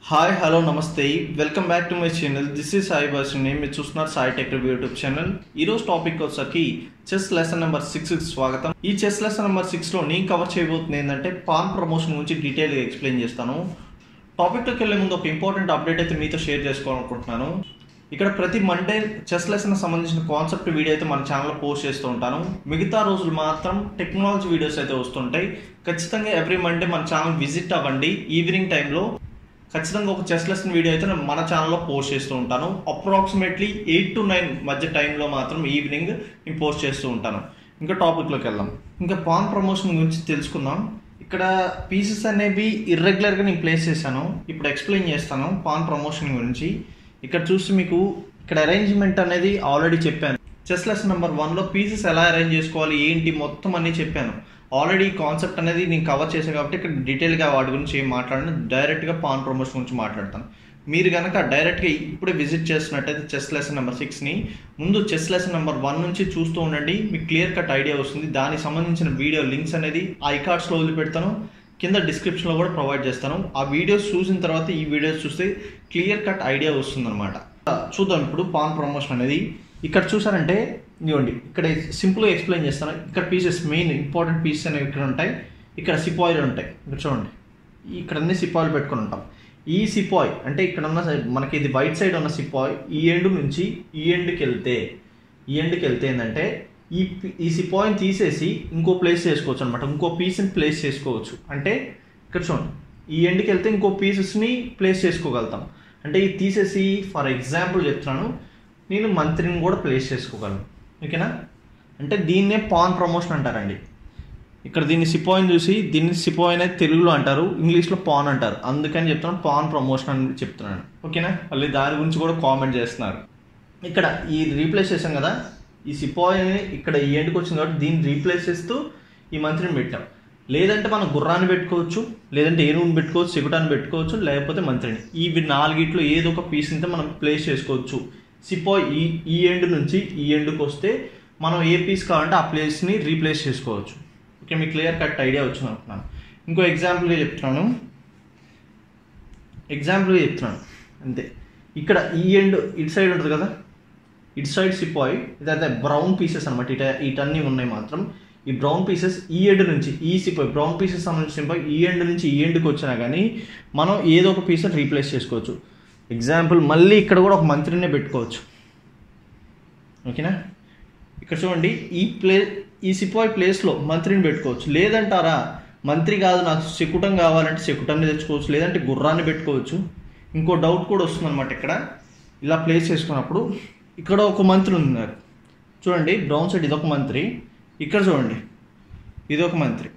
hi hello నమస్తే welcome back to my channel this is Sai భాషని మీరు చూస్తున్నారు Sai tech review YouTube channel ఈ రోజు టాపిక్ వచ్చేసరికి చెస్ లెసన్ నెంబర్ సిక్స్ స్వాగతం ఈ చెస్ లెసన్ నెంబర్ సిక్స్లో నేను కవర్ చేయబోతుంది ఏంటంటే పాన్ ప్రమోషన్ గురించి డీటెయిల్గా ఎక్స్ప్లెయిన్ చేస్తాను టాపిక్లోకి వెళ్ళే ముందు ఒక ఇంపార్టెంట్ అప్డేట్ అయితే మీతో షేర్ చేసుకోవాలనుకుంటున్నాను ఇక్కడ ప్రతి మండే చెస్ లెసన్ సంబంధించిన కాన్సెప్ట్ వీడియో అయితే మన ఛానల్లో పోస్ట్ చేస్తూ ఉంటాను మిగతా రోజులు మాత్రం టెక్నాలజీ వీడియోస్ అయితే వస్తుంటాయి ఖచ్చితంగా ఎవ్రీ మండే మన ఛానల్ విజిట్ అవ్వండి ఈవినింగ్ టైంలో ఖచ్చితంగా ఒక చెస్ లెసన్ వీడియో అయితే నేను మన ఛానల్లో పోస్ట్ చేస్తూ ఉంటాను అప్రాక్సిమేట్లీ ఎయిట్ టు నైన్ మధ్య టైంలో మాత్రం ఈవినింగ్ నేను పోస్ట్ చేస్తూ ఉంటాను ఇంకా టాపిక్లోకి వెళ్దాం ఇంకా పాన్ ప్రమోషన్ గురించి తెలుసుకుందాం ఇక్కడ పీసెస్ అనేవి ఇర్రెగ్యులర్గా నేను ప్లేస్ చేశాను ఇప్పుడు ఎక్స్ప్లెయిన్ చేస్తాను పాన్ ప్రమోషన్ గురించి ఇక్కడ చూసి మీకు ఇక్కడ అరేంజ్మెంట్ అనేది ఆల్రెడీ చెప్పాను చెస్ లెసన్ నెంబర్ వన్లో పీసెస్ ఎలా అరేంజ్ చేసుకోవాలి ఏంటి మొత్తం అన్నీ చెప్పాను ఆల్రెడీ కాన్సెప్ట్ అనేది నేను కవర్ చేశాను కాబట్టి ఇక్కడ డీటెయిల్గా వాటి గురించి ఏం మాట్లాడను డైరెక్ట్గా పాన్ ప్రమోషన్ గురించి మాట్లాడతాను మీరు కనుక డైరెక్ట్గా ఇప్పుడే విజిట్ చేస్తున్నట్టయితే చెస్ లెసన్ నెంబర్ సిక్స్ని ముందు చెస్ లెసన్ నెంబర్ వన్ నుంచి చూస్తూ ఉండండి మీకు క్లియర్ కట్ ఐడియా వస్తుంది దానికి సంబంధించిన వీడియో లింక్స్ అనేది ఐ కార్డ్స్లో వదిలిపెడతాను కింద డిస్క్రిప్షన్లో కూడా ప్రొవైడ్ చేస్తాను ఆ వీడియోస్ చూసిన తర్వాత ఈ వీడియోస్ చూస్తే క్లియర్ కట్ ఐడియా వస్తుందన్నమాట చూద్దాం ఇప్పుడు పాన్ ప్రమోషన్ అనేది ఇక్కడ చూసారంటే ఇదిగోండి ఇక్కడ సింపుల్గా ఎక్స్ప్లెయిన్ చేస్తాను ఇక్కడ పీసెస్ మెయిన్ ఇంపార్టెంట్ పీసెస్ అనేవి ఇక్కడ ఉంటాయి ఇక్కడ సిపాయిలు ఉంటాయి ఇక్కడ చూడండి ఇక్కడ అన్ని సిపాయిలు పెట్టుకొని ఉంటాం ఈ సిపాయ్ అంటే ఇక్కడ ఉన్న మనకి ఇది వైట్ సైడ్ ఉన్న సిపాయ్ ఈ ఎండ్ నుంచి ఈ ఎండ్కి వెళ్తే ఈ ఎండ్కి వెళ్తే ఏంటంటే ఈ ఈ సిపాయిని తీసేసి ఇంకో ప్లేస్ చేసుకోవచ్చు అనమాట ఇంకో పీస్ని ప్లేస్ చేసుకోవచ్చు అంటే ఇక్కడ చూడండి ఈ ఎండ్కి వెళ్తే ఇంకో పీసెస్ని ప్లేస్ చేసుకోగలుగుతాం అంటే ఇది తీసేసి ఫర్ ఎగ్జాంపుల్ చెప్తున్నాను నేను మంత్రిని కూడా ప్లేస్ చేసుకోగలను ఓకేనా అంటే దీన్నే పాన్ ప్రమోషన్ అంటారండి ఇక్కడ దీన్ని సిపాయిని చూసి దీన్ని సిపాయి అనేది తెలుగులో అంటారు ఇంగ్లీష్లో పాన్ అంటారు అందుకని చెప్తున్నాను పాన్ ప్రమోషన్ అని చెప్తున్నాను ఓకేనా మళ్ళీ దాని గురించి కూడా కామెంట్ చేస్తున్నారు ఇక్కడ ఈ రీప్లేస్ చేసాం కదా ఈ సిపాయిని ఇక్కడ ఈ ఎండ్కి వచ్చింది కాబట్టి దీన్ని రీప్లేస్ చేస్తూ ఈ మంత్రిని పెట్టాం లేదంటే మనం గుర్రాన్ని పెట్టుకోవచ్చు లేదంటే ఏనుగుని పెట్టుకోవచ్చు చెకుటాన్ని పెట్టుకోవచ్చు లేకపోతే మంత్రిని ఈ నాలుగిట్లో ఏదో ఒక పీస్ అయితే మనం ప్లేస్ చేసుకోవచ్చు సిపాయ్ ఈ ఈ ఎండ్ నుంచి ఈ ఎండ్కి వస్తే మనం ఏ పీస్ కావాలంటే ఆ ప్లేస్ని రీప్లేస్ చేసుకోవచ్చు ఓకే మీకు క్లియర్ కట్ ఐడియా వచ్చింది అనుకున్నాను ఇంకో ఎగ్జాంపుల్గా చెప్తున్నాను ఎగ్జాంపుల్గా చెప్తున్నాను అంతే ఇక్కడ ఈ ఎండ్ ఇటు సైడ్ ఉంటుంది కదా ఇటు సైడ్ సిపాయ్ ఇదైతే బ్రౌన్ పీసెస్ అనమాట ఇట ఇటన్నీ ఉన్నాయి మాత్రం ఈ బ్రౌన్ పీసెస్ ఈ ఎండ్ నుంచి ఈ సిపాయ్ బ్రౌన్ పీసెస్ సంబంధించిన సిపాయ్ ఈ ఎండ్ నుంచి ఈ ఎండ్కి వచ్చినా కానీ మనం ఏదో ఒక పీస్ రీప్లేస్ చేసుకోవచ్చు ఎగ్జాంపుల్ మళ్ళీ ఇక్కడ కూడా ఒక మంత్రినే పెట్టుకోవచ్చు ఓకేనా ఇక్కడ చూడండి ఈ ప్లే ఈ సిపాయ్ ప్లేస్లో మంత్రిని పెట్టుకోవచ్చు లేదంటారా మంత్రి కాదు నాకు శకుటం కావాలంటే శకుటాన్ని తెచ్చుకోవచ్చు లేదంటే గుర్రాన్ని పెట్టుకోవచ్చు ఇంకో డౌట్ కూడా వస్తుంది అనమాట ఇక్కడ ఇలా ప్లేస్ చేసుకున్నప్పుడు ఇక్కడ ఒక మంత్రి ఉన్నారు చూడండి బ్రౌన్ సైడ్ ఇదొక మంత్రి ఇక్కడ చూడండి ఇదొక మంత్రి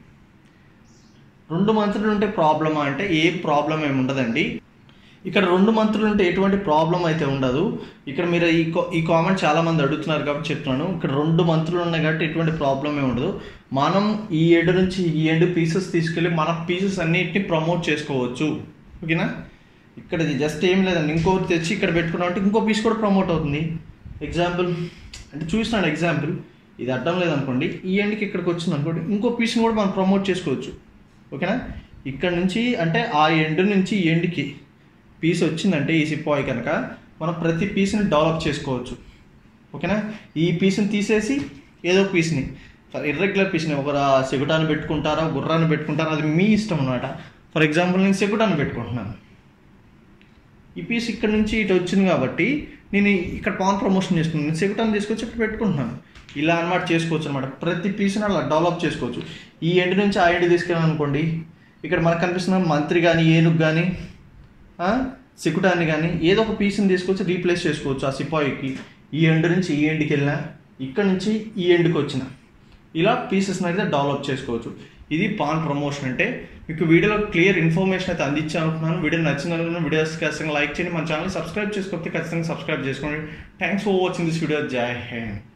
రెండు మంత్రులు ఉంటే ప్రాబ్లమా అంటే ఏ ప్రాబ్లం ఏమి ఉండదండి ఇక్కడ రెండు మంత్రులు ఉంటే ఎటువంటి ప్రాబ్లం అయితే ఉండదు ఇక్కడ మీరు ఈ ఈ కామెంట్ చాలా మంది అడుగుతున్నారు కాబట్టి చెప్తున్నాను ఇక్కడ రెండు మంత్రులు ఉన్నాయి కాబట్టి ఎటువంటి ప్రాబ్లం ఏమి ఉండదు మనం ఈ ఎండ్ నుంచి ఈ ఎండ్ పీసెస్ తీసుకెళ్ళి మన పీసెస్ అన్నిటిని ప్రమోట్ చేసుకోవచ్చు ఓకేనా ఇక్కడ జస్ట్ ఏం లేదండి ఇంకోటి తెచ్చి ఇక్కడ పెట్టుకున్నామంటే ఇంకో పీస్ కూడా ప్రమోట్ అవుతుంది ఎగ్జాంపుల్ అంటే చూస్తున్నాను ఎగ్జాంపుల్ ఇది అడ్డం లేదనుకోండి ఈ ఎండ్కి ఇక్కడికి వచ్చింది అనుకోండి ఇంకో పీస్ని కూడా మనం ప్రమోట్ చేసుకోవచ్చు ఓకేనా ఇక్కడ నుంచి అంటే ఆ ఎండ్ నుంచి ఈ ఎండ్కి పీస్ వచ్చిందంటే ఈ సిపాయి కనుక మనం ప్రతి పీస్ని డెవలప్ చేసుకోవచ్చు ఓకేనా ఈ పీస్ని తీసేసి ఏదో ఒక పీస్ని ఇర్రెగ్యులర్ పీస్ని ఒక సెగుటాన్ని పెట్టుకుంటారా గుర్రాన్ని పెట్టుకుంటారా అది మీ ఇష్టం అనమాట ఫర్ ఎగ్జాంపుల్ నేను సెగుటాన్ని పెట్టుకుంటున్నాను ఈ పీస్ ఇక్కడ నుంచి ఇటు వచ్చింది కాబట్టి నేను ఇక్కడ పాన్ ప్రమోషన్ చేసుకున్నాను నేను సెగుటాన్ని తీసుకొచ్చి ఇక్కడ పెట్టుకుంటున్నాను ఇలా అనమాట చేసుకోవచ్చు అనమాట ప్రతి పీస్ని అలా డెవలప్ చేసుకోవచ్చు ఈ ఎండ్ నుంచి ఆ ఎండ్ తీసుకెళ్ళాను అనుకోండి ఇక్కడ మనకు కనిపిస్తున్న మంత్రి కానీ ఏనుగు కానీ సికుటాన్ని కానీ ఏదో ఒక పీస్ని తీసుకొచ్చి రీప్లేస్ చేసుకోవచ్చు ఆ సిపాయికి ఈ ఎండ్ నుంచి ఈ ఎండ్కి వెళ్ళినా ఇక్కడ నుంచి ఈ ఎండ్కి వచ్చిన ఇలా పీసెస్ని అయితే డెవలప్ చేసుకోవచ్చు ఇది పాన్ ప్రమోషన్ అంటే మీకు వీడియోలో క్లియర్ ఇన్ఫర్మేషన్ అయితే అందించాను అనుకున్నాను వీడియో నచ్చిన వీడియోస్ ఖచ్చితంగా లైక్ చేయండి మన ఛానల్ సబ్స్క్రైబ్ చేసుకోకపోతే ఖచ్చితంగా సబ్స్క్రైబ్ చేసుకోండి thanks for watching this video జై హింద్